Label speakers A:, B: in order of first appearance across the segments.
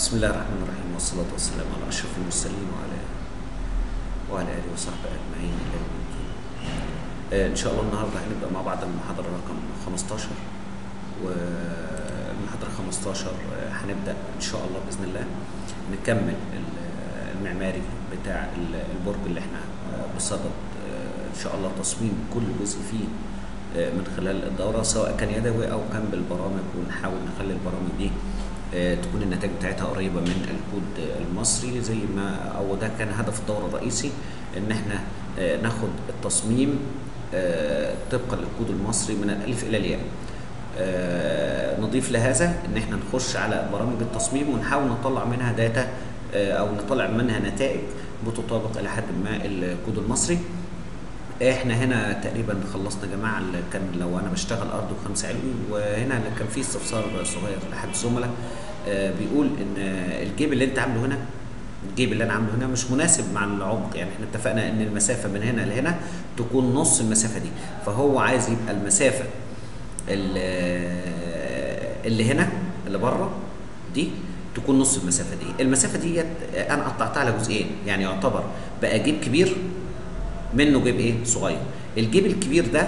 A: بسم الله الرحمن الرحيم والصلاة والسلام على أشرف المرسلين وعلى وعلى آله وصحبه أجمعين إلى يوم الدين. آه، إن شاء الله النهاردة هنبدأ مع بعض المحاضرة رقم 15 والمحاضرة 15 آه، هنبدأ إن شاء الله بإذن الله نكمل ال- المعماري بتاع ال- البرج اللي احنا آه، بصدد آه، إن شاء الله تصميم كل جزء فيه آه، من خلال الدورة سواء كان يدوي أو كان بالبرامج ونحاول نخلي البرامج دي آه، تكون النتائج بتاعتها قريبة من الكود المصري زي ما أو ده كان هدف الدورة الرئيسي إن احنا آه، ناخد التصميم آه، طبقا للكود المصري من الألف إلى الياء. آه، نضيف لهذا ان احنا نخش على برامج التصميم ونحاول نطلع منها داتا آه، او نطلع منها نتائج بتطابق الى حد ما الكود المصري احنا هنا تقريبا خلصنا يا جماعه اللي كان لو انا بشتغل ارض وخمسه علوي وهنا اللي كان فيه استفسار صغير لاحد الزملاء آه، بيقول ان آه، الجيب اللي انت عامله هنا الجيب اللي انا عامله هنا مش مناسب مع العمق يعني احنا اتفقنا ان المسافه من هنا لهنا تكون نص المسافه دي فهو عايز يبقى المسافه ال- اللي هنا اللي بره دي تكون نص المسافه دي المسافه ديت انا قطعتها على جزئين يعني يعتبر بقى جيب كبير منه جيب ايه صغير الجيب الكبير ده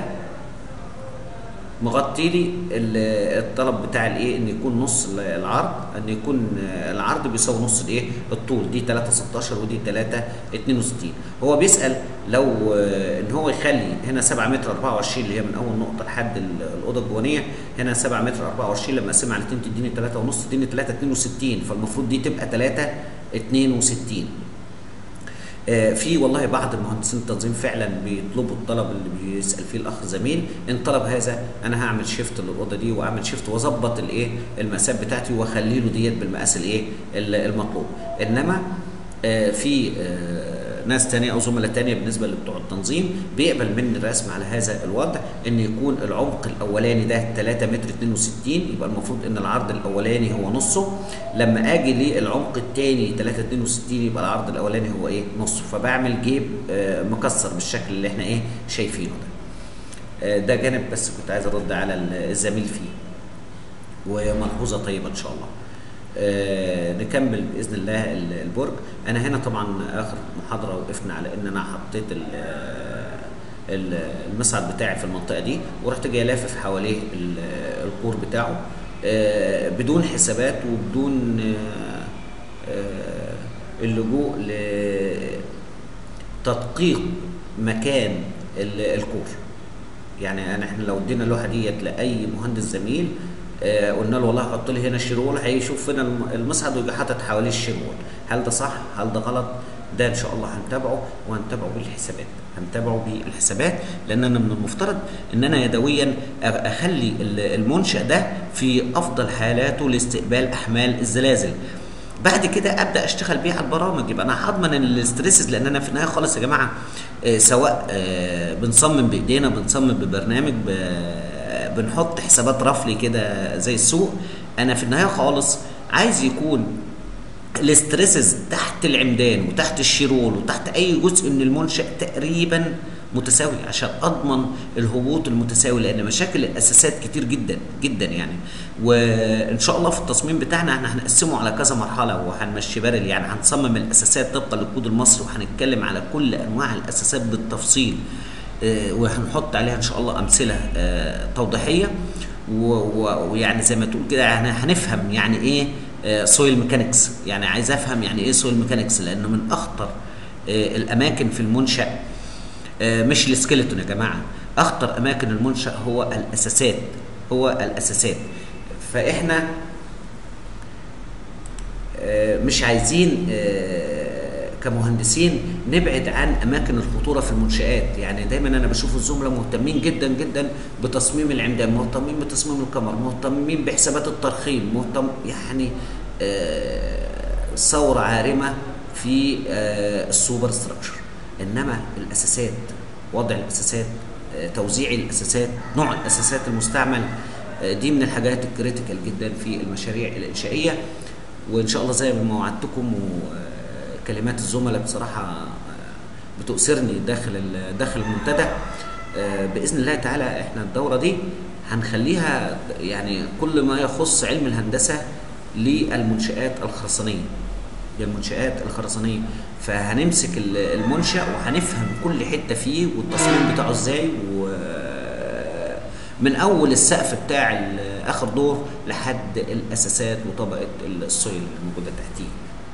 A: مغطي لي ال- الطلب بتاع الايه ان يكون نص العرض ان يكون العرض بيساوي نص الايه الطول دي 3 16 ودي 3 62 هو بيسال لو آه، ان هو يخلي هنا 7 متر 24 اللي هي من اول نقطه لحد ال- الاوضه الجوانيه هنا 7 متر 24 لما اقسمها على 2 تديني 3 ونص تديني 3 62 فالمفروض دي تبقى 3 62 آه، في والله بعض المهندسين التنظيم فعلا بيطلبوا الطلب اللي بيسال فيه الاخ زميل ان طلب هذا انا هعمل شيفت للاوضه دي واعمل شيفت واظبط الايه المقاسات بتاعتي واخلي له ديت بالمقاس الايه ال- المطلوب انما آه، في آه، ناس تانية او زملاء تانية بالنسبه لبتوع التنظيم بيقبل مني الرسم على هذا الوضع ان يكون العمق الاولاني ده 3 متر 62 يبقى المفروض ان العرض الاولاني هو نصه لما اجي للعمق الثاني 3 62 يبقى العرض الاولاني هو ايه نصه فبعمل جيب آه، مكسر بالشكل اللي احنا ايه شايفينه ده آه، ده جانب بس كنت عايز ارد على الزميل فيه وملحوظه طيبه ان شاء الله آه، نكمل باذن الله ال- البرج انا هنا طبعا اخر محاضره وقفنا على ان انا حطيت ال- ال- المصعد بتاعي في المنطقه دي ورحت جاي لافف حواليه ال- الكور بتاعه آه، بدون حسابات وبدون آه، آه، اللجوء لتدقيق مكان ال- الكور يعني انا احنا لو ادينا اللوحه ديت لاي مهندس زميل آه قلنا له والله حط لي هنا الشيرول هيشوف فين الم- المصعد ويبقى حاطط حواليه الشيرول هل ده صح هل ده غلط ده ان شاء الله هنتابعه وهنتابعه بالحسابات هنتابعه بالحسابات لان انا من المفترض ان انا يدويا أ- اخلي ال- المنشا ده في افضل حالاته لاستقبال احمال الزلازل بعد كده ابدا اشتغل بيه على البرامج يبقى انا هضمن الاستريسز لان انا في النهايه خالص يا جماعه آه، سواء آه، بنصمم بايدينا بنصمم ببرنامج ب- بنحط حسابات رفلي كده زي السوق انا في النهايه خالص عايز يكون الاستريسز تحت العمدان وتحت الشيرول وتحت اي جزء من المنشا تقريبا متساوي عشان اضمن الهبوط المتساوي لان مشاكل الاساسات كتير جدا جدا يعني وان شاء الله في التصميم بتاعنا احنا هنقسمه على كذا مرحله وهنمشي بارل يعني هنصمم الاساسات طبقا للكود المصري وهنتكلم على كل انواع الاساسات بالتفصيل آه، وهنحط عليها ان شاء الله امثله آه، توضيحيه و- و- ويعني زي ما تقول كده يعني هنفهم يعني ايه سويل ميكانكس يعني عايز افهم يعني ايه سويل ميكانكس لانه من اخطر آه، الاماكن في المنشا آه، مش السكيلتون يا جماعه اخطر اماكن المنشا هو الاساسات هو الاساسات فاحنا آه، مش عايزين آه، كمهندسين نبعد عن اماكن الخطوره في المنشات يعني دايما انا بشوف الزملاء مهتمين جدا جدا بتصميم العمدان مهتمين بتصميم الكمر مهتمين بحسابات الترخيم مهتم يعني آه، ثوره عارمه في آه، السوبر ستراكشر انما الاساسات وضع الاساسات آه، توزيع الاساسات نوع الاساسات المستعمل آه، دي من الحاجات الكريتيكال جدا في المشاريع الانشائيه وان شاء الله زي ما وعدتكم وكلمات الزملاء بصراحه آه، بتؤسرني داخل ال- داخل المنتدى آه، باذن الله تعالى احنا الدوره دي هنخليها يعني كل ما يخص علم الهندسه للمنشآت الخرسانية للمنشآت الخرسانية فهنمسك ال- المنشأ وهنفهم كل حتة فيه والتصميم بتاعه ازاي و من اول السقف بتاع ال- اخر دور لحد الاساسات وطبقه السويل الموجوده تحتيه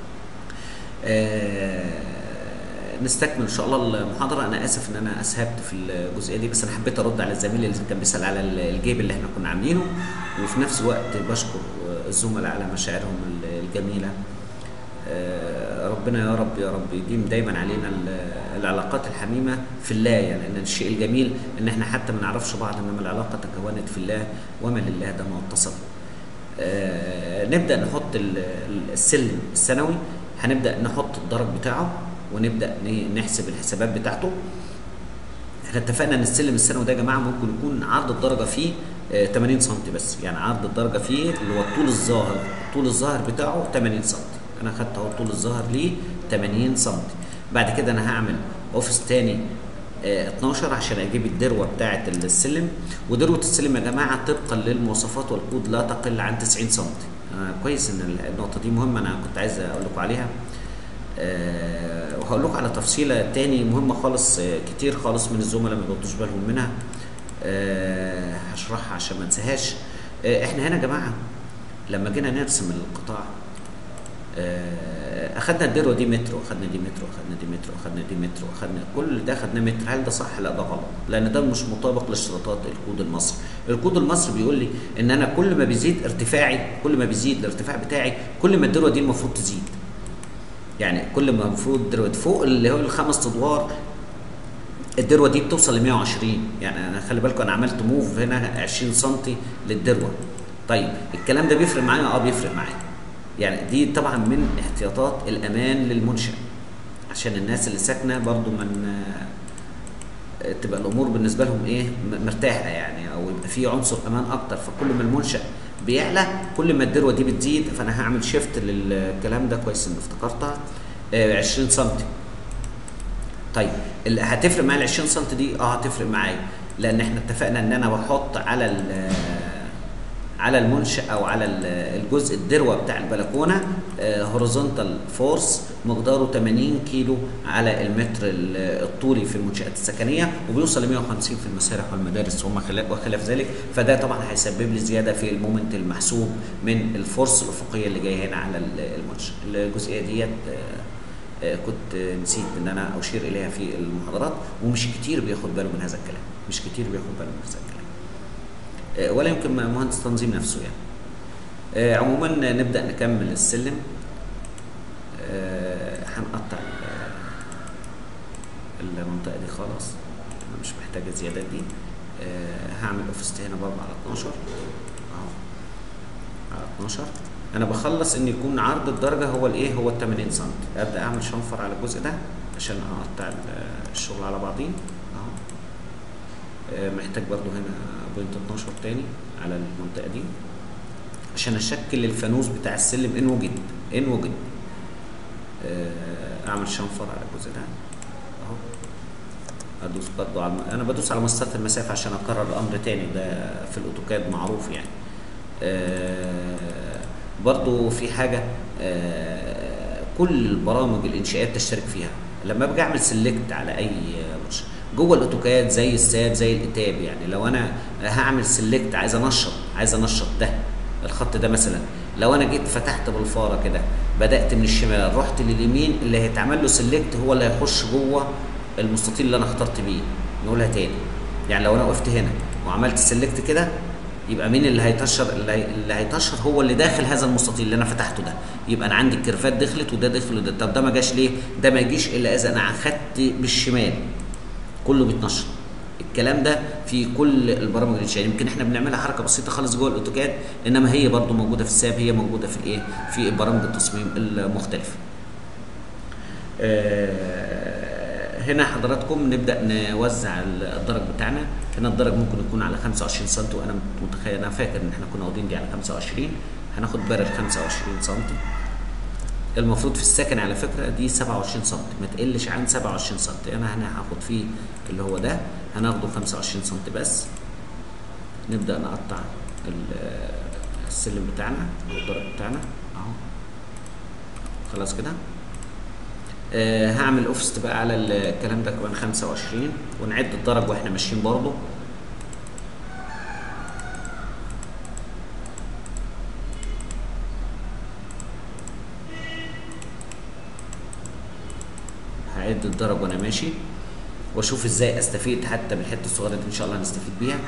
A: آه، نستكمل ان شاء الله المحاضره انا اسف ان انا اسهبت في الجزئيه دي بس انا حبيت ارد على الزميل اللي كان بيسال على الجيب اللي احنا كنا عاملينه وفي نفس الوقت بشكر الزملاء على مشاعرهم الجميله آه، ربنا يا رب يا رب يديم دايما علينا ال- العلاقات الحميمه في الله يعني ان الشيء الجميل ان احنا حتى ما نعرفش بعض انما العلاقه تكونت في الله وما لله ده ما اتصل آه، نبدا نحط ال- ال- السلم السنوي هنبدا نحط الدرج بتاعه ونبدا ن- نحسب الحسابات بتاعته احنا اتفقنا ان السلم السنوي ده يا جماعه ممكن يكون عرض الدرجه فيه آه، 80 سم بس يعني عرض الدرجه فيه اللي هو الطول الظاهر الطول الظاهر بتاعه 80 سم انا خدت اهو الطول الظاهر ليه 80 سم بعد كده انا هعمل اوفيس تاني آه، 12 عشان اجيب الدروه بتاعه السلم ودروه السلم يا جماعه طبقا للمواصفات والكود لا تقل عن 90 سم آه، كويس ان النقطه دي مهمه انا كنت عايز اقول لكم عليها آه، وهقول لكم على تفصيله تاني مهمه خالص آه، كتير خالص من الزملاء ما بياخدوش بالهم منها آه، هشرحها عشان ما انساهاش آه، احنا هنا يا جماعه لما جينا نرسم القطاع آه، اخدنا الدروه دي متر واخدنا دي متر واخدنا دي متر واخدنا دي متر واخدنا كل ده خدناه متر هل ده صح لا ده غلط لان ده مش مطابق لاشتراطات الكود المصري الكود المصري بيقول لي ان انا كل ما بيزيد ارتفاعي كل ما بيزيد الارتفاع بتاعي كل ما الدروه دي المفروض تزيد يعني كل ما المفروض دروه فوق اللي هو الخمس ادوار الدروه دي بتوصل ل 120 يعني انا خلي بالكم انا عملت موف هنا 20 سم للدروه طيب الكلام ده بيفرق معايا اه بيفرق معايا يعني دي طبعا من احتياطات الامان للمنشا عشان الناس اللي ساكنه برضو من آه، تبقى الامور بالنسبه لهم ايه م- مرتاحه يعني او يبقى في عنصر امان اكتر فكل ما المنشا بيعلى كل ما الدروه دي بتزيد فانا هعمل شيفت للكلام ده كويس اني افتكرتها آه 20 سم طيب اللي هتفرق معايا ال 20 سم دي اه هتفرق معايا لان احنا اتفقنا ان انا بحط على ال- على المنشأ او على ال- الجزء الدروه بتاع البلكونه هوريزونتال فورس مقداره 80 كيلو على المتر ال- الطولي في المنشات السكنيه وبيوصل ل 150 في المسارح والمدارس وما خلاف وخلاف ذلك فده طبعا هيسبب لي زياده في المومنت المحسوب من الفورس الافقيه اللي جايه هنا على ال- المنشأ الجزئيه ديت آه، آه، كنت نسيت ان انا اشير اليها في المحاضرات ومش كتير بياخد باله من هذا الكلام مش كتير بياخد باله من هذا الكلام آه، ولا يمكن مهندس تنظيم نفسه يعني آه، عموما نبدا نكمل السلم آه، هنقطع ال- المنطقه دي خلاص انا مش محتاجه الزيادات دي آه، هعمل اوفست هنا برضه على 12 اهو على 12 انا بخلص ان يكون عرض الدرجه هو الايه هو ال 80 سم ابدا اعمل شنفر على الجزء ده عشان اقطع ال- الشغل على بعضيه اهو آه، محتاج برضو هنا بوينت 12 تاني على المنطقه دي عشان اشكل الفانوس بتاع السلم ان وجد ان وجد آه، اعمل شنفر على الجزء ده اهو ادوس برضو على انا بدوس على مسطره المسافه عشان اكرر الامر تاني ده في الاوتوكاد معروف يعني آه، برضو في حاجه آه، كل البرامج الانشائيه بتشترك فيها لما باجي اعمل سيلكت على اي منشأ جوه الاوتوكاد زي الساد زي الاتاب يعني لو انا هعمل سيلكت عايز انشط عايز انشط ده الخط ده مثلا لو انا جيت فتحت بالفاره كده بدات من الشمال رحت لليمين اللي هيتعمل له سيلكت هو اللي هيخش جوه المستطيل اللي انا اخترت بيه نقولها تاني يعني لو انا وقفت هنا وعملت سيلكت كده يبقى مين اللي هيتشر اللي, هي... اللي هيتشر هو اللي داخل هذا المستطيل اللي انا فتحته ده يبقى انا عندي الكيرفات دخلت وده دخل وده طب ده ما جاش ليه ده ما يجيش الا اذا انا اخدت بالشمال كله بيتنشر الكلام ده في كل البرامج الانشائيه يمكن احنا بنعملها حركه بسيطه خالص جوه الاوتوكاد انما هي برضو موجوده في الساب هي موجوده في الايه في برامج التصميم المختلفه آه، هنا حضراتكم نبدا نوزع الدرج بتاعنا هنا الدرج ممكن يكون على 25 سم وانا متخيل انا فاكر ان احنا كنا واخدين دي على 25 هناخد بارل 25 سم المفروض في السكن على فكره دي 27 سم ما تقلش عن 27 سم انا هنا هاخد فيه اللي هو ده هناخده 25 سم بس نبدا نقطع ال- السلم بتاعنا او الدرج بتاعنا اهو خلاص كده آه هعمل اوفست بقى على الكلام ده كمان 25 ونعد الدرج واحنا ماشيين برضه هعد الدرج وانا ماشي واشوف ازاي استفيد حتى من الحته الصغيره دي ان شاء الله هنستفيد بيها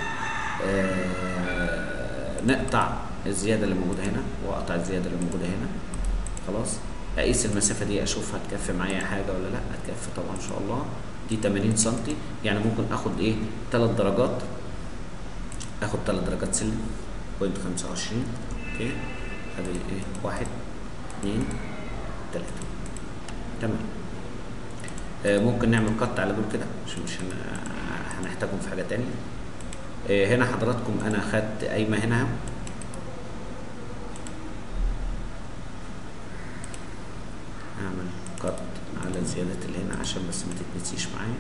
A: آه نقطع الزياده اللي موجوده هنا واقطع الزياده اللي موجوده هنا خلاص اقيس المسافه دي اشوف هتكفي معايا حاجه ولا لا هتكفي طبعا ان شاء الله دي 80 سم يعني ممكن اخد ايه ثلاث درجات اخد ثلاث درجات سلم بوينت 25 اوكي ادي ايه واحد اثنين ثلاثه تمام آه ممكن نعمل قط على دول كده مش مش هنحتاجهم في حاجه تانية آه هنا حضراتكم انا خدت قايمه هنا اعمل قط على زيادة اللي هنا عشان بس ما تتنسيش معايا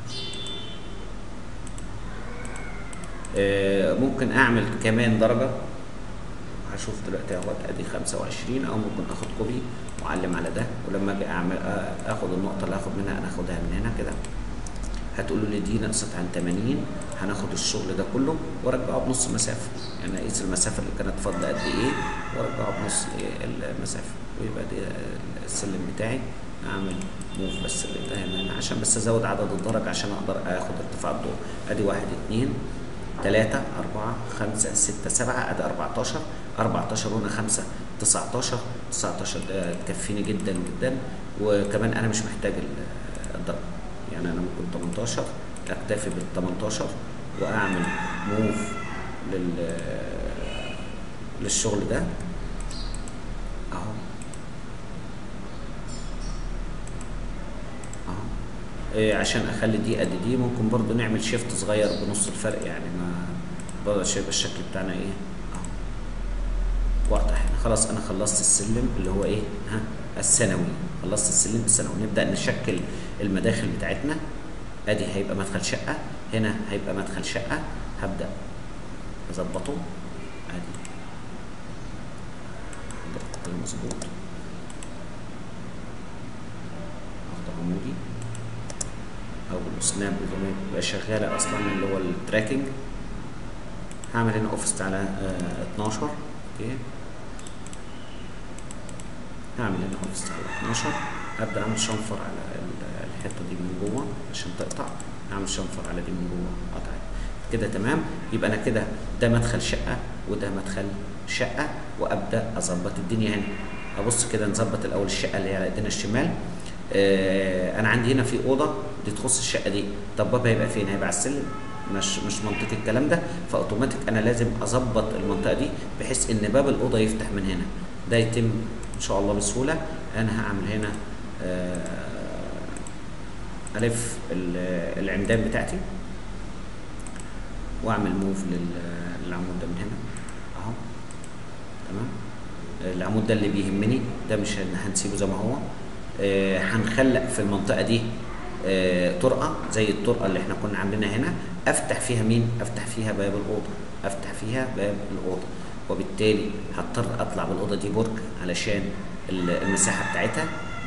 A: آه ممكن اعمل كمان درجة هشوف دلوقتي اهوت ادي 25 او ممكن اخد كوبي واعلم على ده ولما اجي اعمل اخد النقطة اللي هاخد منها انا اخدها من هنا كده هتقولوا لي دي نقصت عن 80 هناخد الشغل ده كله وارجعه بنص مسافة يعني اقيس المسافة اللي كانت فاضلة قد ايه وارجعه بنص المسافة ويبقى دي السلم بتاعي اعمل موف بس اللي ده هنا عشان بس ازود عدد الدرج عشان اقدر اخد ارتفاع الضوء ادي واحد اتنين تلاتة أربعة خمسة ستة سبعة ادي 14 14 هنا خمسة 19 19 ده تكفيني جدا جدا وكمان انا مش محتاج الضرب يعني انا ممكن 18 اكتفي بال 18 واعمل موف لل للشغل ده اهو اهو إيه عشان اخلي دي قد دي ممكن برضو نعمل شيفت صغير بنص الفرق يعني ما برضه شايف الشكل بتاعنا ايه اهو واضح هنا خلاص انا خلصت السلم اللي هو ايه ها الثانوي خلصت السلم الثانوي نبدا نشكل المداخل بتاعتنا ادي هيبقى مدخل شقه هنا هيبقى مدخل شقه هبدا اظبطه ادي مظبوط اخد عمودي او السناب بيبقى شغاله اصلا اللي هو التراكنج هعمل هنا اوفست على اه 12 اوكي هعمل هنا اوفست على 12 ابدا اعمل شنفر على الحته دي من جوه عشان تقطع اعمل شنفر على دي من جوه قطعت كده تمام يبقى انا كده ده مدخل شقه وده مدخل شقه وابدا اظبط الدنيا هنا ابص كده نظبط الاول الشقه اللي هي على ايدينا الشمال آه انا عندي هنا في اوضه دي تخص الشقه دي طب بابها هيبقى فين هيبقى على السلم مش مش منطقي الكلام ده فاوتوماتيك انا لازم اظبط المنطقه دي بحيث ان باب الاوضه يفتح من هنا ده يتم ان شاء الله بسهوله انا هعمل هنا آه الف العمدان بتاعتي واعمل موف للعمود ده من هنا اهو تمام العمود ده اللي بيهمني ده مش هنسيبه زي ما هو آه هنخلق في المنطقه دي آه طرقه زي الطرقه اللي احنا كنا عاملينها هنا افتح فيها مين افتح فيها باب الاوضه افتح فيها باب الاوضه وبالتالي هضطر اطلع بالاوضه دي برج علشان المساحه بتاعتها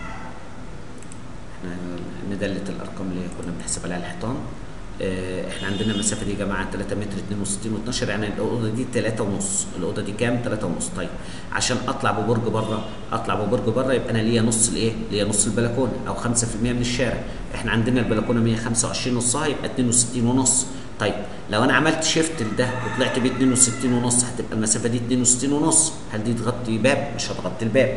A: احنا ندلت الارقام اللي كنا بنحسب عليها الحيطان اه احنا عندنا المسافه دي يا جماعه 3 متر 62 و12 يعني الاوضه دي 3 ونص الاوضه دي كام 3 ونص طيب عشان اطلع ببرج بره اطلع ببرج بره يبقى انا ليا نص الايه ليا نص البلكونه او 5% من الشارع احنا عندنا البلكونه 125 نصها يبقى 62 ونص طيب لو انا عملت شيفت لده وطلعت ب 62 ونص هتبقى المسافه دي 62 ونص هل دي تغطي باب مش هتغطي الباب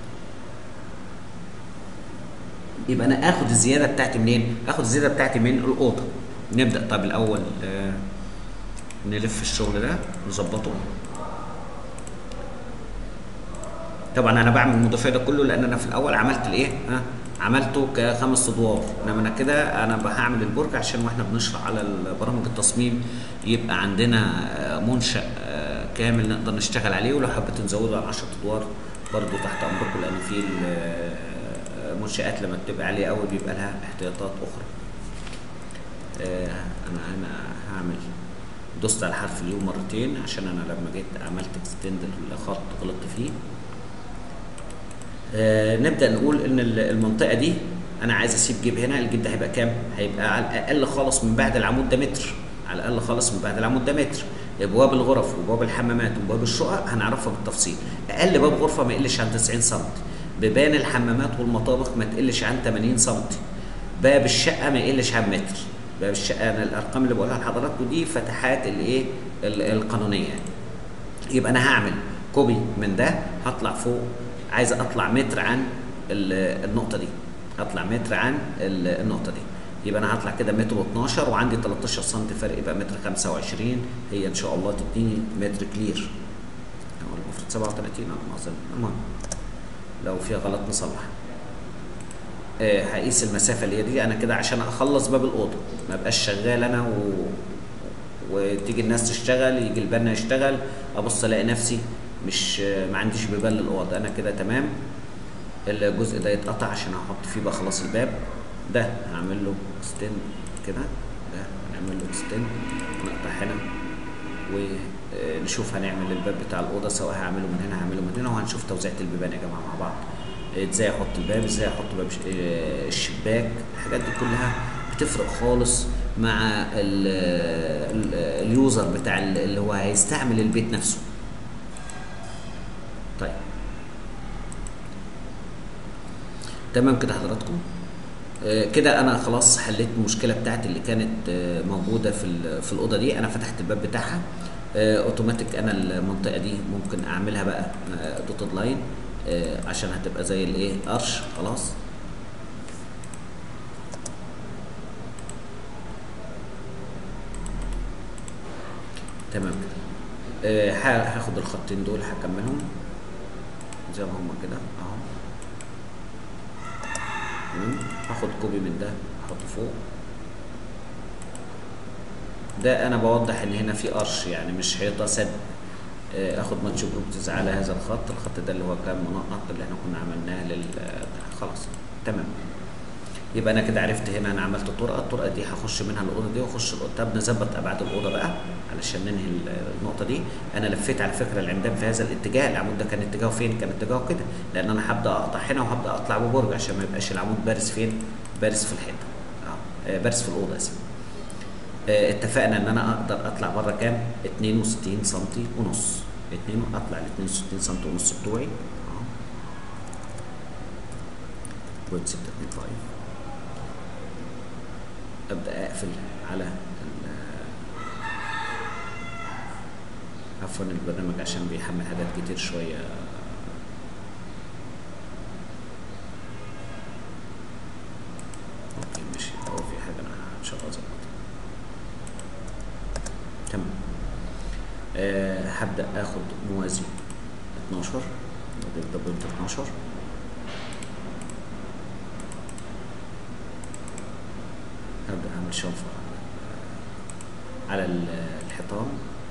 A: يبقى انا اخد الزياده بتاعتي منين اخد الزياده بتاعتي من الاوضه نبدا طب الاول آه نلف الشغل ده نظبطه طبعا انا بعمل المضيفيه ده كله لان انا في الاول عملت الايه ها عملته كخمس ادوار انما انا كده انا هعمل البرج عشان واحنا بنشرح على برامج التصميم يبقى عندنا منشا كامل نقدر نشتغل عليه ولو حبيت نزوده على 10 ادوار برضه تحت امركم لان في المنشآت لما بتبقى عالية قوي بيبقى لها احتياطات أخرى. آه أنا أنا هعمل دوست على حرف اليو مرتين عشان انا لما جيت عملت اكستند الخط غلطت فيه آه نبدا نقول ان ال- المنطقه دي انا عايز اسيب جيب هنا الجيب ده هيبقى كام هيبقى على الاقل خالص من بعد العمود ده متر على الاقل خالص من بعد العمود ده متر ابواب الغرف وابواب الحمامات وابواب الشقق هنعرفها بالتفصيل اقل باب غرفه ما يقلش عن 90 سم بيبان الحمامات والمطابخ ما تقلش عن 80 سم باب الشقه ما يقلش عن متر باب الشقه انا الارقام اللي بقولها لحضراتكم دي فتحات الايه ال- القانونيه يعني. يبقى انا هعمل كوبي من ده هطلع فوق عايز اطلع متر عن ال- النقطه دي هطلع متر عن ال- النقطه دي يبقى انا هطلع كده متر و12 وعندي 13 سم فرق يبقى متر 25 هي ان شاء الله تديني متر كلير هو المفروض 37 على ما اظن المهم لو فيها غلط نصلح آه، هقيس المسافه اللي هي دي انا كده عشان اخلص باب الاوضه ما بقاش شغال انا و... وتيجي الناس تشتغل يجي البنا يشتغل ابص الاقي نفسي مش ما عنديش بيبان للاوضه انا كده تمام الجزء ده يتقطع عشان احط فيه بقى خلاص الباب ده هعمل له اكستند كده ده هنعمل له اكستند ونقطع هنا ونشوف هنعمل الباب بتاع الاوضه سواء هعمله من هنا هعمله من هنا وهنشوف توزيعه البيبان يا جماعه مع بعض ازاي احط الباب ازاي احط باب ش- آه، الشباك الحاجات دي كلها بتفرق خالص مع ال ال اليوزر بتاع ال- اللي هو هيستعمل البيت نفسه طيب تمام كده حضراتكم آه، كده انا خلاص حليت المشكله بتاعتي اللي كانت آه، موجوده في ال- في الاوضه دي انا فتحت الباب بتاعها آه، اوتوماتيك انا المنطقه دي ممكن اعملها بقى دوتد لاين عشان هتبقى زي الايه قرش خلاص تمام كده آه، ه- هاخد الخطين دول هكملهم زي ما هما كده اهو تمام هاخد كوبي من ده احطه فوق ده انا بوضح ان هنا في قرش يعني مش حيطه سد آه، اخد ماتش بروبتز على هذا الخط الخط ده اللي هو كان منقط اللي احنا كنا عملناه لل خلاص تمام يبقى انا كده عرفت هنا انا عملت طرقه الطرقه دي هخش منها الاوضه دي واخش الاوضه طب نظبط ابعاد الاوضه بقى علشان ننهي ال- النقطه دي انا لفيت على فكره العمدان في هذا الاتجاه العمود ده كان اتجاهه فين كان اتجاهه كده لان انا هبدا اقطع هنا وهبدا اطلع ببرج عشان ما يبقاش العمود بارز فين بارز في الحيطه اه آه، بارز في الاوضه اسف آه، اتفقنا ان انا اقدر اطلع بره كام 62 سم ونص 2 اطلع ال 62 سم ونص بتوعي اهو بوينت 625 ابدا اقفل على ال- عفوا البرنامج عشان بيحمل حاجات كتير شويه اوكي ماشي هو في حاجه انا ان شاء الله اظبطها تمام أه هبدا اخد موازي 12 ده بوينت 12 هبدا اعمل شنفه على ال- الحيطان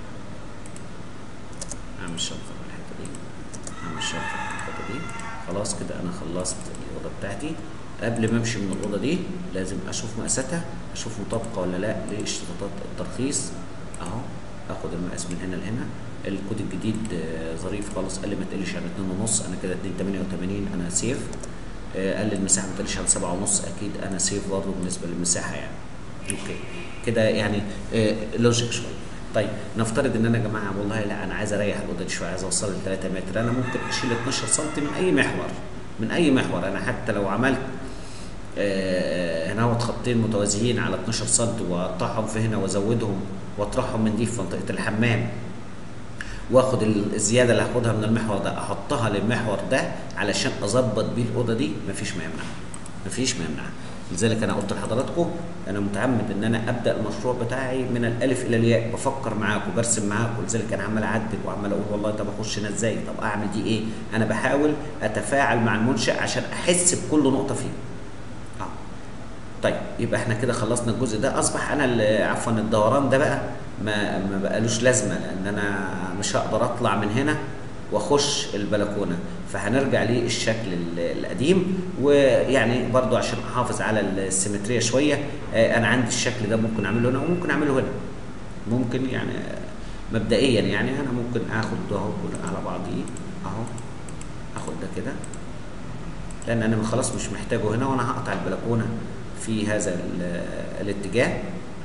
A: اعمل شنفه على الحته دي اعمل شنفه على الحته دي خلاص كده انا خلصت الاوضه بتاعتي قبل ما امشي من الاوضه دي لازم اشوف مقاساتها اشوف مطابقه ولا لا لاشتراطات الترخيص اهو اخد المقاس من هنا لهنا الكود الجديد آه، ظريف خالص قال لي ما تقلش عن 2 ونص انا كده 2 88 انا سيف آه، قال لي المساحه ما تقلش عن 7 ونص اكيد انا سيف برضه بالنسبه للمساحه يعني اوكي كده يعني آه، لوجيك شويه طيب نفترض ان انا يا جماعه والله لا انا عايز اريح الاوضه دي شويه عايز اوصل ل 3 متر انا ممكن اشيل 12 سم من اي محور من اي محور انا حتى لو عملت آه، هنا هو خطين متوازيين على 12 سم واقطعهم في هنا وازودهم واطرحهم من دي في منطقه الحمام واخد ال- الزياده اللي هاخدها من المحور ده احطها للمحور ده علشان اظبط بيه الاوضه دي مفيش ما يمنع مفيش ما يمنع لذلك انا قلت لحضراتكم انا متعمد ان انا ابدا المشروع بتاعي من الالف الى الياء بفكر معاكم برسم معاكم لذلك انا عمال اعدل وعمال اقول والله طب اخش هنا ازاي طب اعمل دي ايه انا بحاول اتفاعل مع المنشا عشان احس بكل نقطه فيه اه طيب يبقى احنا كده خلصنا الجزء ده اصبح انا ال- عفوا الدوران ده بقى ما ما بقالوش لازمه لان انا مش هقدر اطلع من هنا واخش البلكونه فهنرجع للشكل ال- القديم ويعني برضو عشان احافظ على السيمتريه شويه آه، انا عندي الشكل ده ممكن اعمله هنا وممكن اعمله هنا ممكن يعني مبدئيا يعني انا ممكن اخد ده اهو كله على بعضيه اهو اخد ده كده لان انا خلاص مش محتاجه هنا وانا هقطع البلكونه في هذا ال- الاتجاه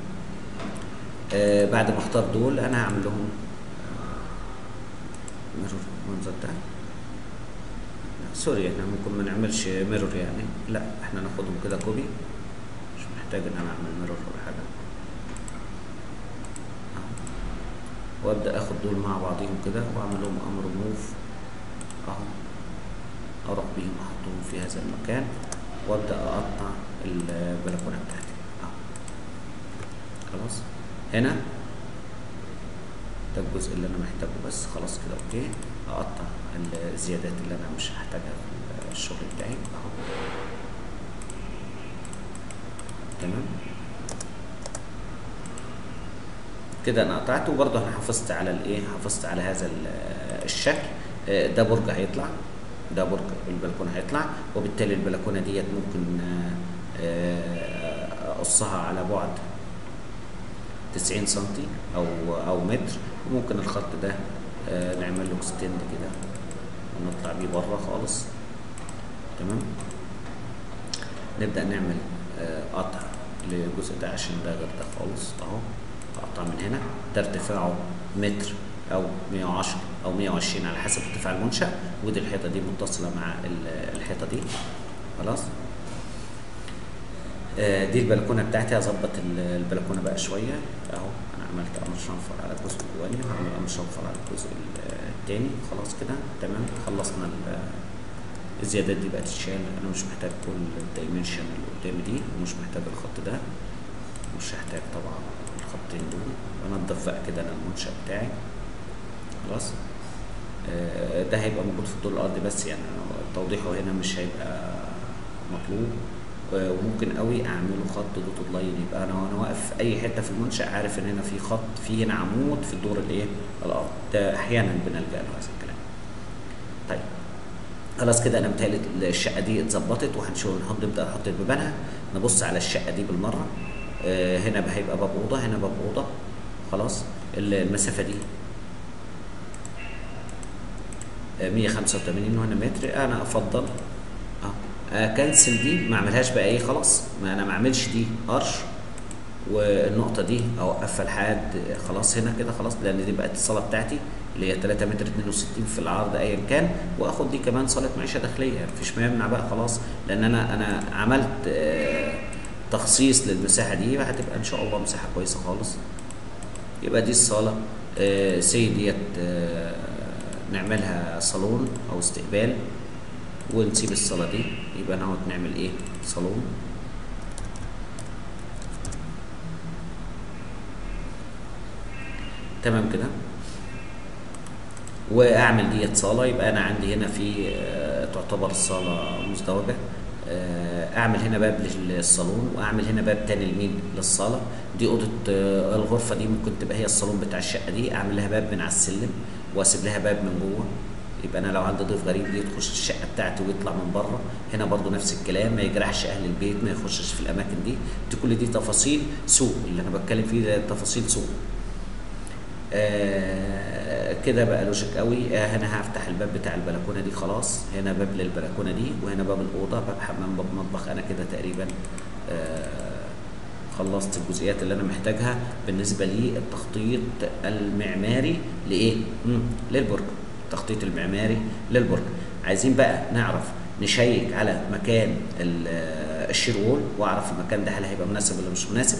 A: آه بعد ما اختار دول انا هعمل لهم ميرور المنظر ده لا، سوري احنا ممكن ما نعملش ميرور يعني لا احنا ناخدهم كده كوبي مش محتاج ان انا اعمل ميرور ولا حاجه أهو. وابدا اخد دول مع بعضهم كده واعمل لهم امر موف اهو اروح بيهم احطهم في هذا المكان وابدا اقطع البلكونه بتاعتي اهو خلاص هنا ده الجزء اللي انا محتاجه بس خلاص كده اوكي اقطع الزيادات اللي انا مش هحتاجها في الشغل بتاعي اهو تمام كده انا قطعته وبرضه انا حافظت على الايه حافظت على هذا ال- الشكل آه، ده برج هيطلع ده برج البلكونه هيطلع وبالتالي البلكونه ديت ممكن آه، آه، اقصها على بعد 90 سنتي او او متر وممكن الخط ده آه، نعمل له اكستند كده ونطلع بيه بره خالص تمام نبدا نعمل آه، قطع للجزء ده عشان ده غير ده خالص اهو اقطع من هنا ده ارتفاعه متر او 110 او 120 على حسب ارتفاع المنشا ودي الحيطه دي متصله مع ال- الحيطه دي خلاص آه، دي البلكونه بتاعتي هظبط ال- البلكونه بقى شويه اهو انا عملت امر شنفر على الجزء الاولاني وهعمل امر شنفر على الجزء ال- التاني خلاص كده تمام خلصنا ال- الزيادات دي بقت تتشال انا مش محتاج كل الدايمنشن اللي قدامي دي ومش محتاج الخط ده مش هحتاج طبعا الخطين دول انضف بقى كده انا المنشا بتاعي خلاص آه، ده هيبقى موجود في الدور الارضي بس يعني توضيحه هنا مش هيبقى مطلوب آه، وممكن قوي اعمله خط دوت لاين يبقى انا وانا واقف في اي حته في المنشا عارف ان هنا في خط في هنا عمود في الدور الايه الارض ده احيانا بنلجا له هذا الكلام طيب خلاص كده انا متهيألي الشقه دي اتظبطت وهنشوف نحط نبدا نحط بيبانها نبص على الشقه دي بالمره آه، هنا بقى هيبقى باب اوضه هنا باب اوضه خلاص المسافه دي آه، 185 هنا متر انا افضل اه اكنسل دي ما اعملهاش بقى ايه خلاص ما انا ما اعملش دي ارش والنقطه دي اوقفها لحد خلاص هنا كده خلاص لان دي بقت الصاله بتاعتي اللي هي 3 متر 62 في العرض ايا كان واخد دي كمان صاله معيشه داخليه مفيش ما يمنع بقى خلاص لان انا انا عملت آه، تخصيص للمساحه دي هتبقى ان شاء الله مساحه كويسه خالص يبقى دي الصاله آه، سي ديت آه، نعملها صالون او استقبال ونسيب الصاله دي يبقى نقعد نعمل ايه صالون تمام كده واعمل ديت صاله يبقى انا عندي هنا في آه، تعتبر الصاله مزدوجه آه، اعمل هنا باب للصالون واعمل هنا باب تاني لمين للصاله دي اوضه آه، الغرفه دي ممكن تبقى هي الصالون بتاع الشقه دي اعمل لها باب من على السلم واسيب لها باب من جوه يبقى انا لو عندي ضيف غريب يجي يخش الشقه بتاعتي ويطلع من بره هنا برضو نفس الكلام ما يجرحش اهل البيت ما يخشش في الاماكن دي دي كل دي تفاصيل سوق اللي انا بتكلم فيه ده تفاصيل سوق آه كده بقى لوجيك قوي آه هنا هفتح الباب بتاع البلكونه دي خلاص هنا باب للبلكونه دي وهنا باب الاوضه باب حمام باب مطبخ انا كده تقريبا آه خلصت الجزئيات اللي انا محتاجها بالنسبه لي التخطيط المعماري لايه مم. للبرج التخطيط المعماري للبرج عايزين بقى نعرف نشيك على مكان ال- آه، الشير وول واعرف المكان ده هل هيبقى مناسب ولا مش مناسب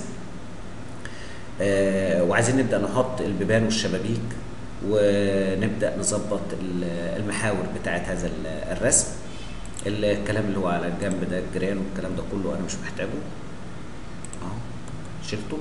A: آه، وعايزين نبدا نحط البيبان والشبابيك ونبدا نظبط ال- المحاور بتاعه هذا ال- الرسم الكلام اللي هو على الجنب ده الجيران والكلام ده كله انا مش محتاجه اهو شلته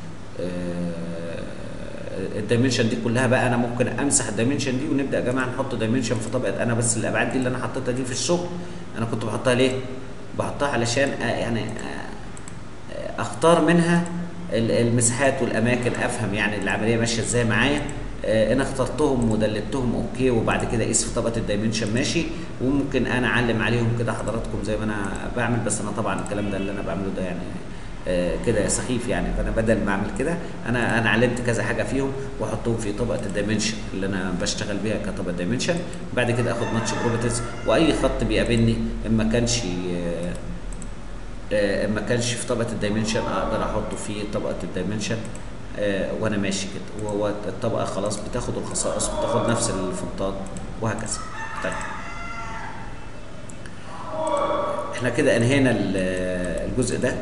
A: آه، الدايمنشن دي كلها بقى انا ممكن امسح الدايمنشن دي ونبدا يا جماعه نحط دايمنشن في طبقه انا بس الابعاد دي اللي انا حطيتها دي في الشغل انا كنت بحطها ليه؟ بحطها علشان آه، يعني آه، اختار منها ال- المساحات والاماكن افهم يعني العمليه ماشيه ازاي معايا آه، انا اخترتهم ودلتهم اوكي وبعد كده اقيس في طبقه الدايمنشن ماشي وممكن انا اعلم عليهم كده حضراتكم زي ما انا بعمل بس انا طبعا الكلام ده اللي انا بعمله ده يعني آه، كده سخيف يعني فانا بدل ما اعمل كده انا انا علمت كذا حاجه فيهم واحطهم في طبقه الدايمنشن اللي انا بشتغل بيها كطبقه دايمنشن بعد كده اخد ماتش بروبرتيز واي خط بيقابلني ان ما كانش آه، آه، ما كانش في طبقه الدايمنشن اقدر احطه في طبقه الدايمنشن آه، وانا ماشي كده وهو الطبقه خلاص بتاخد الخصائص بتاخد نفس الفونتات وهكذا طيب احنا كده انهينا ال- الجزء ده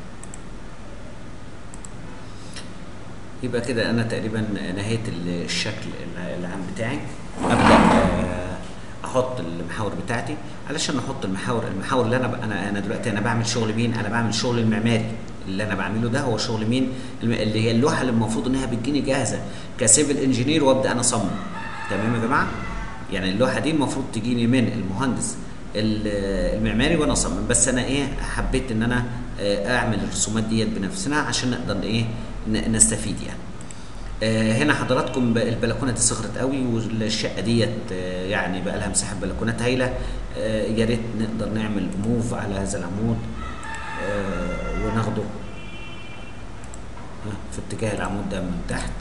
A: يبقى كده انا تقريبا نهيت ال- الشكل العام بتاعي ابدا آه، احط المحاور بتاعتي علشان احط المحاور المحاور اللي انا ب- انا انا دلوقتي انا بعمل شغل مين انا بعمل شغل المعماري اللي انا بعمله ده هو شغل مين الم- اللي هي اللوحه اللي المفروض انها بتجيني جاهزه كسيفل انجينير وابدا انا اصمم تمام يا جماعه يعني اللوحه دي المفروض تجيني من المهندس ال- المعماري وانا اصمم بس انا ايه حبيت ان انا آه، اعمل الرسومات ديت بنفسنا عشان نقدر ايه ن- نستفيد يعني آه، هنا حضراتكم ب- البلكونه دي صغرت قوي والشقه ديت آه، يعني بقى لها مساحه بلكونات هايله آه، يا ريت نقدر نعمل موف على هذا العمود آه، وناخده ها، في اتجاه العمود ده من تحت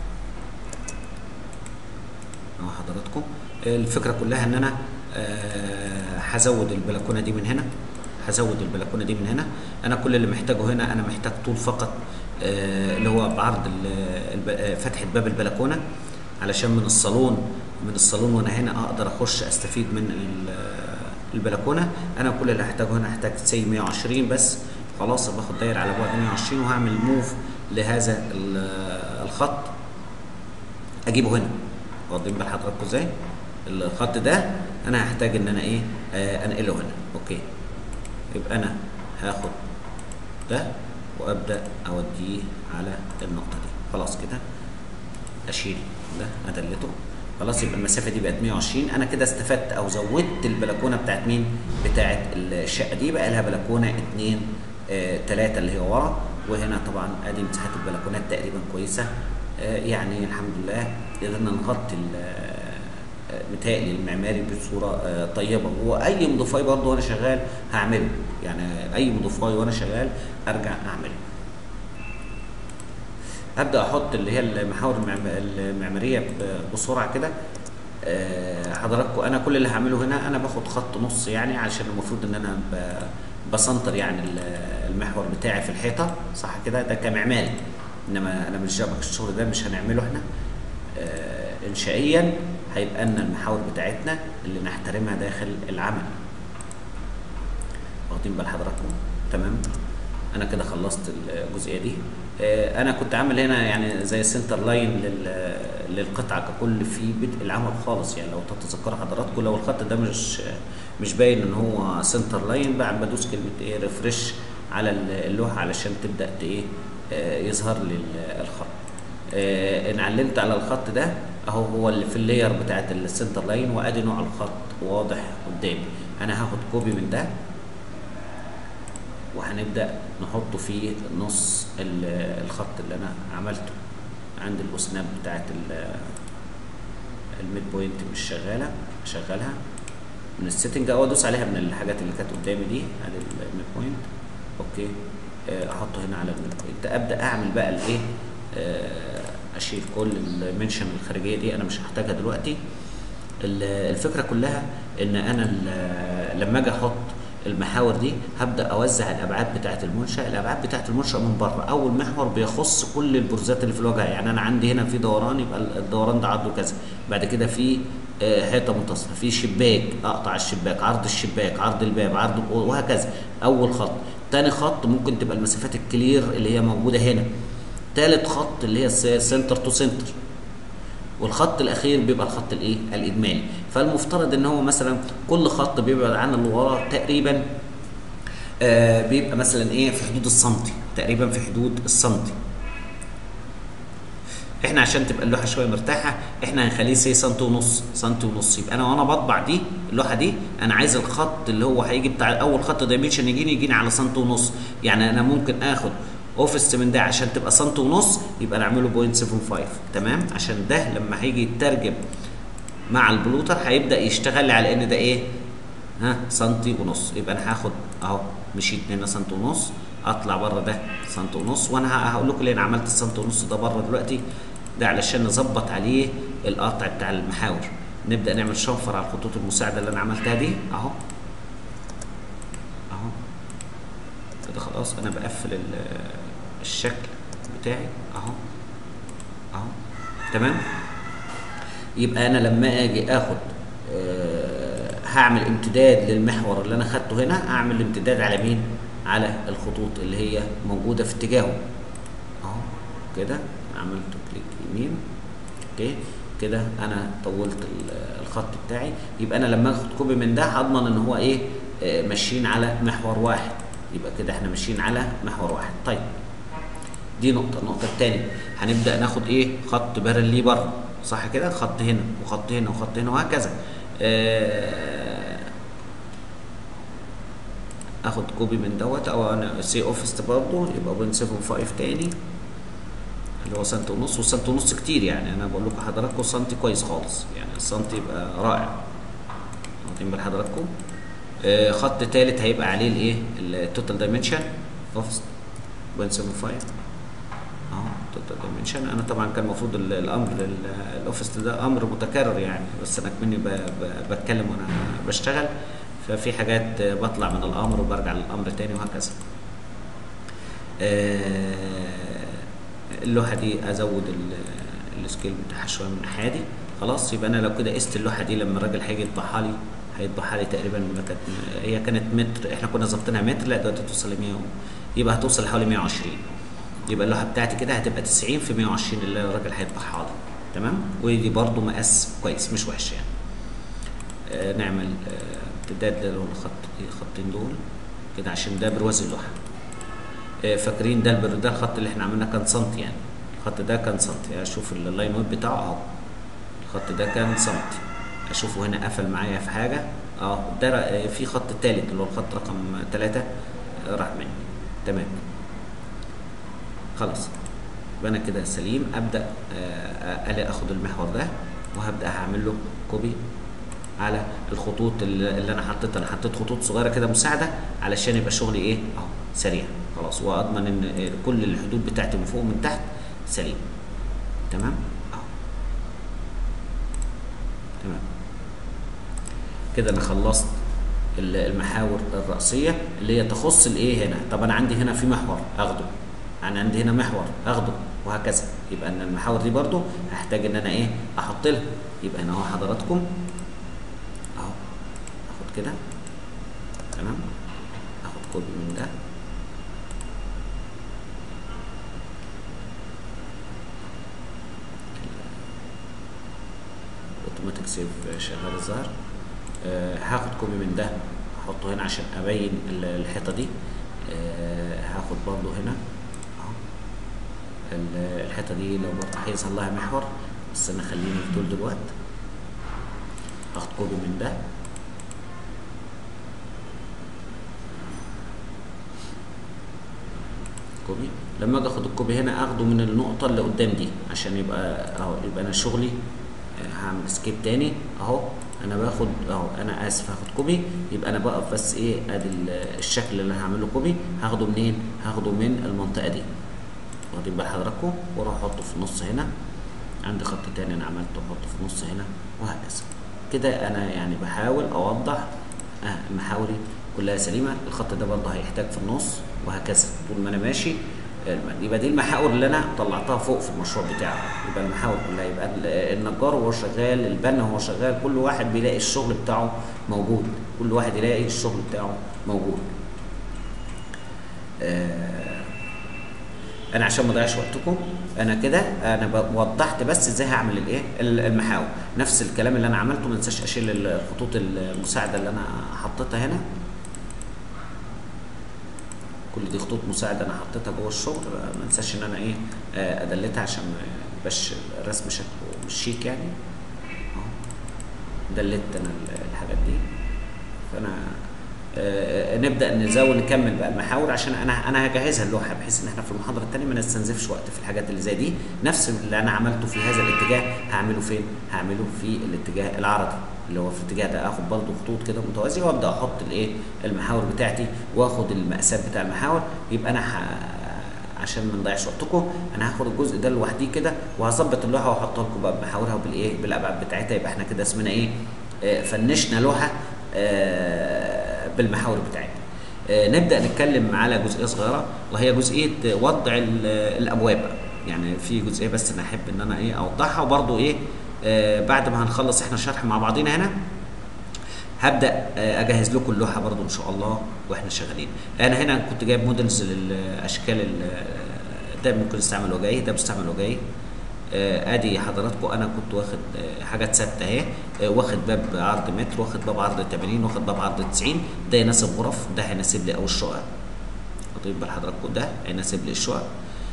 A: اهو حضراتكم الفكره كلها ان انا آه، هزود البلكونه دي من هنا هزود البلكونه دي من هنا انا كل اللي محتاجه هنا انا محتاج طول فقط آه، اللي هو بعرض ال- الب- آه، فتحه باب البلكونه علشان من الصالون من الصالون وانا هنا اقدر اخش استفيد من ال- البلكونه انا كل اللي هحتاجه هنا هحتاج سي 120 بس خلاص باخد داير على بعد 120 وهعمل موف لهذا ال- الخط اجيبه هنا واخدين بال حضراتكم ازاي الخط ده انا هحتاج ان انا ايه آه انقله هنا اوكي يبقى انا هاخد ده وابدا اوديه على النقطه دي خلاص كده اشيل ده ادلته خلاص يبقى المسافه دي بقت 120 انا كده استفدت او زودت البلكونه بتاعت مين بتاعت الشقه دي بقى لها بلكونه 2 3 اللي هي ورا وهنا طبعا ادي مساحه البلكونات تقريبا كويسه آه، يعني الحمد لله قدرنا نغطي ال- آه، متهيألي المعماري بصوره آه، طيبه واي مضيفاي برضه وانا شغال هعمله يعني اي مضيفاي وانا شغال ارجع اعمله هبدا احط اللي هي المحاور المعم- المعماريه ب- بسرعه كده آه، حضراتكم انا كل اللي هعمله هنا انا باخد خط نص يعني علشان المفروض ان انا ب- بسنطر يعني ال- المحور بتاعي في الحيطه صح كده ده كمعماري انما انا مش جابك الشغل ده مش هنعمله احنا آه، انشائيا هيبقى لنا المحاور بتاعتنا اللي نحترمها داخل العمل واخدين بال حضراتكم تمام انا كده خلصت الجزئيه دي آه، انا كنت عامل هنا يعني زي سنتر لاين لل- للقطعه ككل في بدء العمل خالص يعني لو تتذكروا حضراتكم لو الخط ده مش مش باين ان هو سنتر لاين بقى بدوس كلمه ايه ريفرش على اللوحه علشان تبدا ت- ايه آه، يظهر لي ال- الخط آه، ان علمت على الخط ده اهو هو اللي في اللاير بتاعت السنتر لاين وادي نوع الخط واضح قدامي انا هاخد كوبي من ده وهنبدا نحطه في نص ال- الخط اللي انا عملته عند الاسناب بتاعت ال- الميد بوينت مش شغاله اشغلها من السيتنج او ادوس عليها من الحاجات اللي كانت قدامي دي ادي الميد بوينت اوكي آه، احطه هنا على الميد بوينت ابدا اعمل بقى الايه آه، اشيل كل المنشن الخارجيه دي انا مش هحتاجها دلوقتي ال- الفكره كلها ان انا ال- لما اجي احط المحاور دي هبدا اوزع الابعاد بتاعه المنشا الابعاد بتاعه المنشا من بره اول محور بيخص كل البرزات اللي في الواجهه يعني انا عندي هنا في دوران يبقى الدوران ده عرضه كذا بعد كده في آه، حيطه متصله في شباك اقطع الشباك عرض الشباك عرض الباب عرض الأوضة، وهكذا اول خط تاني خط ممكن تبقى المسافات الكلير اللي هي موجوده هنا تالت خط اللي هي سنتر تو سنتر والخط الاخير بيبقى الخط الايه الاجمالي فالمفترض ان هو مثلا كل خط بيبعد عن اللي وراه تقريبا آه بيبقى مثلا ايه في حدود السنتي تقريبا في حدود السنتي احنا عشان تبقى اللوحه شويه مرتاحه احنا هنخليه سي سنتي ونص سنتي ونص يبقى انا وانا بطبع دي اللوحه دي انا عايز الخط اللي هو هيجي بتاع اول خط دايمنشن يجيني يجيني على سنتي ونص يعني انا ممكن اخد اوفست من ده عشان تبقى سنتي ونص يبقى نعمله 0.75 تمام عشان ده لما هيجي يترجم مع البلوتر هيبدا يشتغل لي على ان ده ايه ها سنتي ونص يبقى انا هاخد اهو مشيت هنا سنتي ونص اطلع بره ده سنت ونص وانا ه- هقول لكم ليه انا عملت السنت ونص ده بره دلوقتي ده علشان نظبط عليه القطع بتاع المحاور نبدا نعمل شنفر على الخطوط المساعده اللي انا عملتها دي اهو اهو كده خلاص انا بقفل ال- الشكل بتاعي اهو اهو تمام يبقى انا لما اجي اخد آه، هعمل امتداد للمحور اللي انا خدته هنا اعمل امتداد على مين على الخطوط اللي هي موجوده في اتجاهه اهو كده عملت كليك يمين اوكي كده انا طولت ال- الخط بتاعي يبقى انا لما اخد كوبي من ده هضمن ان هو ايه آه، ماشيين على محور واحد يبقى كده احنا ماشيين على محور واحد طيب دي نقطة، النقطة التانية هنبدأ ناخد إيه؟ خط بارلي بره، صح كده؟ خط هنا وخط هنا وخط هنا وهكذا. آه آخد كوبي من دوت أو أنا سي أوفيس برضه يبقى 0.75 تاني اللي هو سنت ونص والسنت ونص كتير يعني أنا بقول لكم حضراتكم سنتي كويس خالص يعني السنتي يبقى رائع. واخدين بال حضراتكم؟ آه خط تالت هيبقى عليه الإيه؟ التوتال دايمنشن أوفيس 0.75 اهو توتال دايمنشن انا طبعا كان المفروض ال- الامر ال- الاوفيس ده امر متكرر يعني بس انا كمني ب- ب- بتكلم وانا بشتغل ففي حاجات بطلع من الامر وبرجع للامر تاني وهكذا آه، اللوحه دي ازود ال- السكيل بتاعها شويه من الناحيه دي خلاص يبقى انا لو كده قست اللوحه دي لما الراجل هيجي يطبعها لي هيطبعها لي تقريبا ما كانت هي كانت متر احنا كنا ظابطينها متر لا دلوقتي توصل ل 100 و- يبقى هتوصل لحوالي 120 يبقى اللوحه بتاعتي كده هتبقى 90 في 120 اللي الراجل هيطبعها لي تمام ودي برضو مقاس كويس مش وحش يعني آه نعمل آه، امتداد للخط الخطين دول كده عشان ده برواز اللوحه آه، فاكرين ده البر ده الخط اللي احنا عملناه كان سنتي يعني الخط ده كان سنتي اشوف اللاين ويب بتاعه اهو الخط ده كان سنتي اشوفه هنا قفل معايا في حاجه اه ده ر- آه، في خط تالت اللي هو الخط رقم ثلاثة راح مني تمام خلاص يبقى انا كده سليم ابدا آه، الاقي اخد المحور ده وهبدا هعمل له كوبي على الخطوط اللي اللي انا حطيتها انا حطيت خطوط صغيره كده مساعده علشان يبقى شغلي ايه اهو سريع خلاص واضمن ان آه، كل الحدود بتاعتي من فوق ومن تحت سليم تمام اهو تمام كده انا خلصت ال- المحاور الرئيسيه اللي هي تخص الايه هنا طب انا عندي هنا في محور اخده انا عندي هنا محور اخده وهكذا يبقى ان المحاور دي برضو هحتاج ان انا ايه احط لها يبقى هنا اهو حضراتكم اهو اخد كده تمام اخد كوبي من ده اوتوماتيك سيف شغال الظاهر آه هاخد كوبي من ده احطه هنا عشان ابين ال- الحيطه دي آه هاخد برضو هنا اهو ال- الحيطه دي لو برضه هيظهر لها محور بس انا خليني في دول دلوقتي هاخد كوبي من ده كوبي لما اجي اخد الكوبي هنا اخده من النقطه اللي قدام دي عشان يبقى اهو يبقى انا شغلي آه، هعمل اسكيب تاني اهو انا باخد اهو انا اسف هاخد كوبي يبقى انا بقف بس ايه ادي ال- الشكل اللي انا هعمله كوبي هاخده منين هاخده من المنطقه دي واخدين بال حضراتكم واروح احطه في النص هنا عندي خط تاني انا عملته احطه في النص هنا وهكذا كده انا يعني بحاول اوضح آه محاوري كلها سليمه الخط ده برضه هيحتاج في النص وهكذا طول ما انا ماشي آه، يبقى دي المحاور اللي انا طلعتها فوق في المشروع بتاعي يبقى المحاور كلها يبقى ال- النجار وهو شغال البنا وهو شغال كل واحد بيلاقي الشغل بتاعه موجود كل واحد يلاقي الشغل بتاعه موجود آه انا عشان ما اضيعش وقتكم انا كده انا ب- وضحت بس ازاي هعمل الايه ال- المحاور نفس الكلام اللي انا عملته ما انساش اشيل الخطوط المساعده اللي انا حطيتها هنا كل دي خطوط مساعده انا حطيتها جوه الشغل ما انساش ان انا ايه آه، ادلتها عشان ما يبقاش الرسم شكله مش شيك يعني اهو دلت انا ال- الحاجات دي فانا آه، نبدا نزود نكمل بقى المحاور عشان انا انا هجهزها اللوحه بحيث ان احنا في المحاضره الثانيه ما نستنزفش وقت في الحاجات اللي زي دي نفس اللي انا عملته في هذا الاتجاه هعمله فين هعمله في الاتجاه العرضي اللي هو في الاتجاه ده اخد برضه خطوط كده متوازيه وابدا احط الايه المحاور بتاعتي واخد المقاسات بتاع المحاور يبقى انا ح... عشان ما نضيعش وقتكم انا هاخد الجزء ده لوحديه كده وهظبط اللوحه واحطها لكم بقى بمحاورها وبالايه بالابعاد بتاعتها يبقى احنا كده اسمنا ايه آه فنشنا لوحه آه بالمحاور بتاعتها آه نبدا نتكلم على جزئيه صغيره وهي جزئيه وضع الابواب يعني في جزئيه بس انا احب ان انا ايه اوضحها وبرده ايه آه بعد ما هنخلص احنا شرح مع بعضينا هنا هبدا آه اجهز لكم اللوحه برضو ان شاء الله واحنا شغالين انا هنا كنت جايب موديلز للاشكال ده ممكن يستعمل وجاي ده بيستعمل وجاي آه ادي حضراتكم انا كنت واخد آه حاجات ثابته اهي آه واخد باب عرض متر واخد باب عرض 80 واخد باب عرض 90 ده يناسب غرف ده هيناسب لي او الشقق واخدين بال حضراتكم ده هيناسب لي الشقق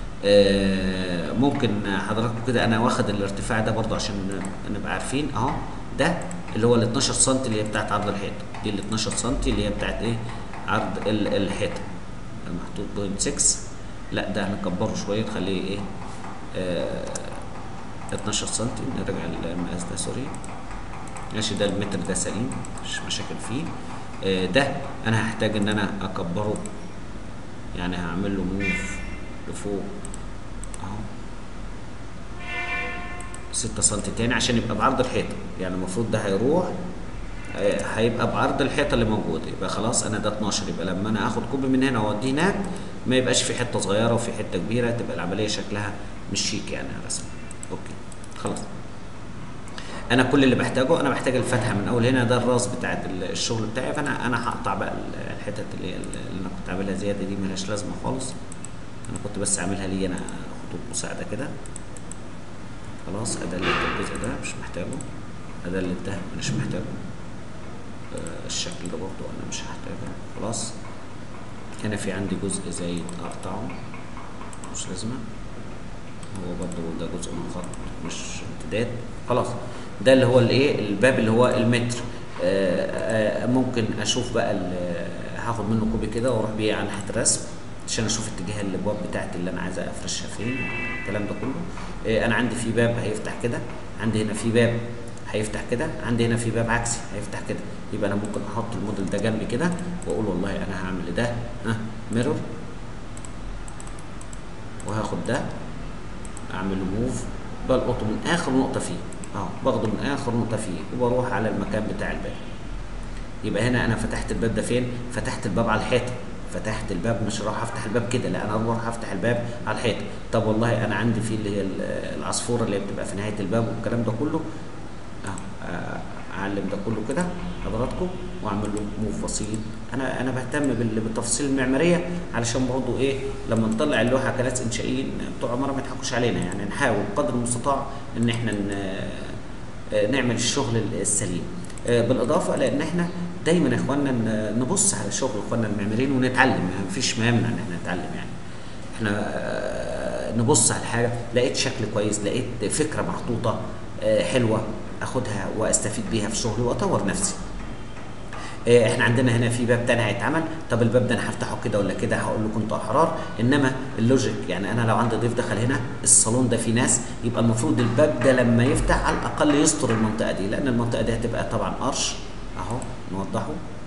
A: ممكن حضراتكم كده انا واخد الارتفاع ده برضو عشان نبقى عارفين اهو ده اللي هو ال 12 سم اللي هي بتاعت عرض الحيطه دي ال 12 سم اللي هي بتاعت ايه عرض الحيطه محطوط بوينت 6 لا ده هنكبره شويه نخليه ايه آه 12 سم نرجع المقاس ده سوري ماشي ده المتر ده سليم مش مشاكل فيه آه ده انا هحتاج ان انا اكبره يعني هعمل له موف لفوق اهو 6 سم تاني عشان يبقى بعرض الحيطه يعني المفروض ده هيروح هيبقى بعرض الحيطه اللي موجوده يبقى خلاص انا ده 12 يبقى لما انا اخد كوب من هنا واوديه هناك ما يبقاش في حته صغيره وفي حته كبيره تبقى العمليه شكلها مش شيك يعني رسمي اوكي خلاص انا كل اللي بحتاجه انا بحتاج الفتحه من اول هنا ده الراس بتاعت الشغل بتاعي فانا انا هقطع بقى الحتت اللي اللي انا كنت عاملها زياده دي ملهاش لازمه خالص انا كنت بس عاملها لي انا خطوط مساعده كده خلاص ادلت الجزء ده مش محتاجه ادلت ده مش محتاجه آه الشكل ده برضو انا مش هحتاجه خلاص هنا في عندي جزء زايد اقطعه مش لازمه هو برضو ده جزء من خط مش امتداد خلاص ده اللي هو الايه الباب اللي هو المتر آه آه ممكن اشوف بقى هاخد منه كوبي كده واروح بيه على ناحيه الرسم عشان اشوف اتجاه الابواب بتاعتي اللي انا عايز افرشها فين الكلام ده كله آه انا عندي في باب هيفتح كده عندي هنا في باب هيفتح كده عندي هنا في باب عكسي هيفتح كده يبقى انا ممكن احط الموديل ده جنبي كده واقول والله انا هعمل ده ها ميرور وهاخد ده اعمل له موف بلقطه من اخر نقطه فيه اه باخده من اخر نقطه فيه وبروح على المكان بتاع الباب يبقى هنا انا فتحت الباب ده فين فتحت الباب على الحيطه فتحت الباب مش راح افتح الباب كده لا انا اروح افتح الباب على الحيطه طب والله انا عندي فيه اللي هي العصفوره اللي بتبقى في نهايه الباب والكلام ده كله اه اعلم ده كله كده حضراتكم واعمل له موف بسيط انا انا بهتم بالتفاصيل المعماريه علشان برضه ايه لما نطلع اللوحه كناس انشائيين بتوع عماره ما يضحكوش علينا يعني نحاول قدر المستطاع ان احنا نعمل الشغل السليم بالاضافه لان احنا دايما يا اخوانا نبص على شغل اخواننا المعماريين ونتعلم يعني مفيش ما يمنع ان احنا نتعلم يعني احنا نبص على حاجه لقيت شكل كويس لقيت فكره محطوطه حلوه اخدها واستفيد بيها في شغلي واطور نفسي احنا عندنا هنا في باب تاني هيتعمل طب الباب ده انا هفتحه كده ولا كده هقول لكم انتوا احرار انما اللوجيك يعني انا لو عندي ضيف دخل هنا الصالون ده فيه ناس يبقى المفروض الباب ده لما يفتح على الاقل يستر المنطقه دي لان المنطقه دي هتبقى طبعا قرش اهو نوضحه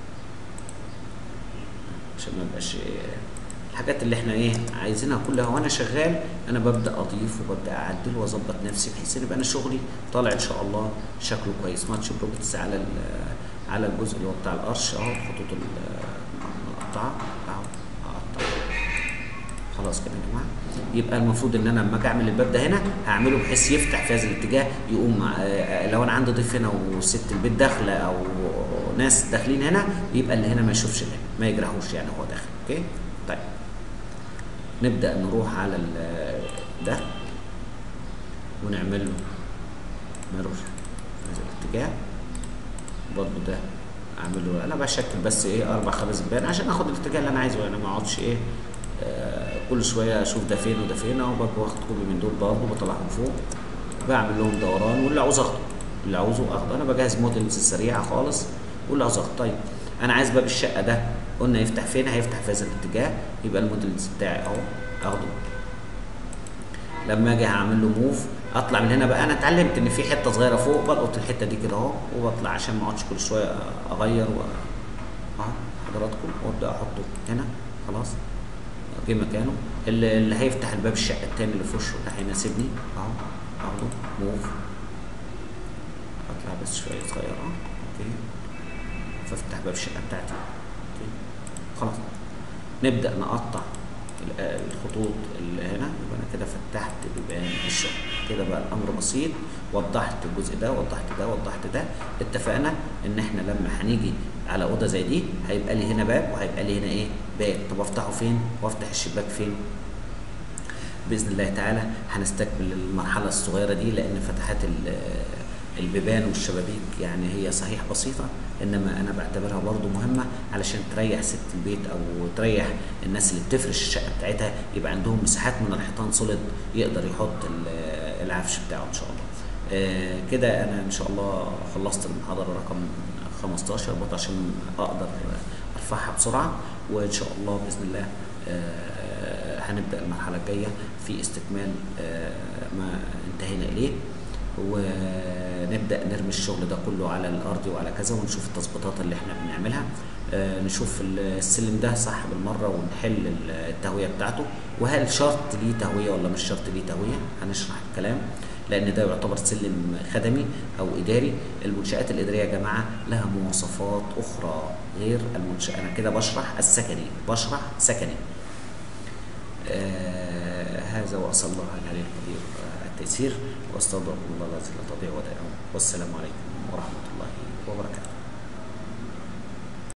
A: عشان ما يبقاش الحاجات اللي احنا ايه عايزينها كلها وانا شغال انا ببدا اضيف وببدا اعدل واظبط نفسي بحيث ان يبقى انا شغلي طالع ان شاء الله شكله كويس ماتش بروبرتس على على الجزء اللي هو بتاع القرش اهو خطوط المقطعه اهو اقطع خلاص كده يا جماعه يبقى المفروض ان انا لما اجي اعمل الباب ده هنا هعمله بحيث يفتح في هذا الاتجاه يقوم لو انا عندي ضيف هنا وست البيت داخله او ناس داخلين هنا يبقى اللي هنا ما يشوفش اللي هنا ما يجرحوش يعني هو داخل اوكي طيب نبدا نروح على ده ونعمل له ميرور في هذا الاتجاه برضه ده اعمل له انا بشكل بس ايه اربع خمس بيبان عشان اخد الاتجاه اللي انا عايزه يعني ما اقعدش ايه آه كل شويه اشوف ده فين وده فين اهو باجي واخد كوبي من دول برضه بطلعهم فوق بعمل لهم دوران واللي عاوز اخده اللي عاوزه اخده انا بجهز موديلز سريعه خالص واللي عاوز اخده طيب انا عايز باب الشقه ده قلنا يفتح فين هيفتح في هذا الاتجاه يبقى الموديلز بتاعي اهو اخده لما اجي هعمل له موف اطلع من هنا بقى انا اتعلمت ان في حته صغيره فوق بلقط الحته دي كده اهو وبطلع عشان ما اقعدش كل شويه اغير و اهو حضراتكم وابدا احطه هنا خلاص جه مكانه اللي, اللي هيفتح الباب الشقه التاني اللي في وشه ده هيناسبني اهو اخده موف اطلع بس شويه صغيره اوكي فافتح باب الشقه بتاعتي اوكي خلاص نبدا نقطع ال- آه الخطوط اللي هنا يبقى انا كده فتحت بيبان الشغل كده بقى الامر بسيط وضحت الجزء ده وضحت ده وضحت ده اتفقنا ان احنا لما هنيجي على اوضه زي دي هيبقى لي هنا باب وهيبقى لي هنا ايه باب طب افتحه فين وافتح الشباك فين باذن الله تعالى هنستكمل المرحله الصغيره دي لان فتحات ال- البيبان والشبابيك يعني هي صحيح بسيطه انما انا بعتبرها برضو مهمه علشان تريح ست البيت او تريح الناس اللي بتفرش الشقه بتاعتها يبقى عندهم مساحات من الحيطان صلد يقدر يحط ال- العفش بتاعه ان شاء الله آه، كده انا ان شاء الله خلصت المحاضره رقم 15 برضه عشان اقدر ارفعها بسرعه وان شاء الله باذن الله آه، هنبدا المرحله الجايه في استكمال آه، ما انتهينا اليه ونبدا نرمي الشغل ده كله على الارض وعلى كذا ونشوف التظبيطات اللي احنا بنعملها آه، نشوف السلم ده صح بالمره ونحل التهويه بتاعته وهل شرط ليه تهويه ولا مش شرط ليه تهويه هنشرح الكلام لان ده يعتبر سلم خدمي او اداري المنشات الاداريه يا جماعه لها مواصفات اخرى غير المنشاه انا كده بشرح السكني بشرح سكني آه هذا واسال الله العلي القدير آه، التيسير واستودعكم الله الذي لا تضيع ودائعه والسلام عليكم ورحمه الله وبركاته